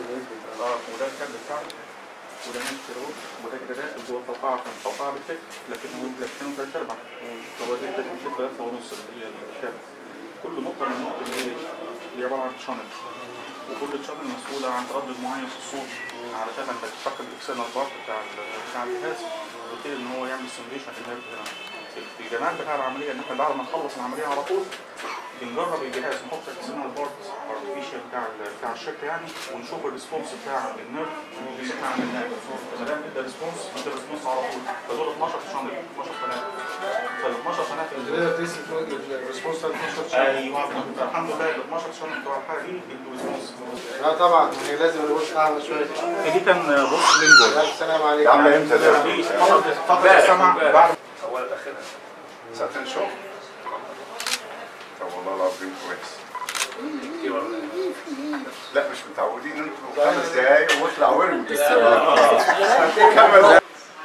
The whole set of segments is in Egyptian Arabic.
اه وده الكابل بتاعه وده نفس الروب وده كده ده جوه القوقعه عشان القوقعه بتلف لكن هو لكنه ثلاث ارباع هو ده ده بتلف ثلاثه ونص اللي هي الكابل كل نقطه من النقط اللي هي دي عباره عن شانل وكل شانل مسؤوله عن تردد معين في الصوت علشان لما تفكر الاكسترنال بارت بتاع ال- بتاع الجهاز يبتدي ان هو يعمل سيميوليشن للنيرف هنا الجمال بتاع العمليه ان احنا بعد ما نخلص العمليه على طول بنجرب الجهاز نحط الاكسترنال بارت ارتفيشال بتاع ال- بتاع الشركه يعني ونشوف الريسبونس بتاع النيرف اللي احنا عملناه فما دام ادى ريسبونس ادى ريسبونس على طول فدول 12 شانل 12 قناه فال 12 قناه في تقدر تقيس الريسبونس بتاع 12 شهر ايوه الحمد لله ال 12 شانل بتوع الحاله دي ادوا ريسبونس لا طبعا هي لازم الريسبونس اعلى شويه دي كان بص لينجوال السلام عليكم دي عامله امتى ده؟ دي فقط فقط السمع بعد اول اخرها ساعتين شغل طب والله العظيم كويس كتير ولا لا مش متعودين انتوا خمس دقايق واطلع ورمي خمس دقايق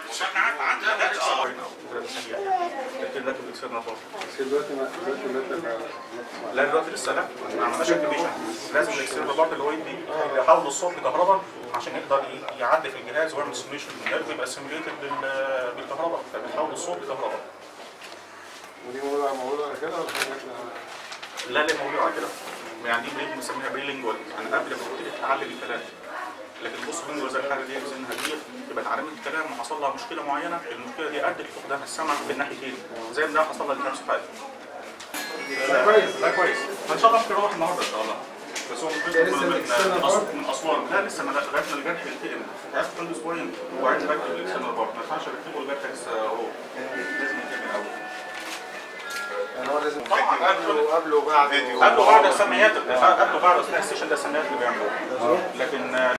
لكن لكن الاكسترنال بارت بس دلوقتي ما دلوقتي المادة لا دلوقتي لسه لا ما عملناش اكتيفيشن لازم الاكسترنال بارت اللي هو يدي يحول الصوت لكهرباء عشان يقدر ي- يعدي في الجهاز ويعمل سيميوليشن للنيرف يبقى سيميوليتد بالكهرباء فبيحول الصوت لكهرباء ودي موضوع موضوع كده ولا حاجة؟ لا لا موضوع كده يعني دي بريد بنسميها بريلينجوال يعني قبل ما تبتدي تتعلم الكلام لكن بص لينجوال زي الحاله دي سنها كبير تبقى اتعلمت الكلام وحصل لها مشكله معينه المشكله دي ادت لفقدان السمع في الناحيتين زي ما ده حصل لها لنفس حاجه لا كويس لا كويس فان شاء الله ممكن نروح النهارده ان شاء الله بس هو ممكن لسه من الإكسترنال من بارت؟ أس- من اسوان لا لسه ما لغايه ما الجرح يلتئم عايز كل اسبوعين وبعدين بركب الاكسترنال بارت ما ينفعش اركبه الجرح لسه اهو لازم يتم الاول يعني هو لازم طبعا قبله قبله وبعده فيديو. قبله بعد السميات قبله بعد اثناء السيشن ده السميات اللي بيعملوها لكن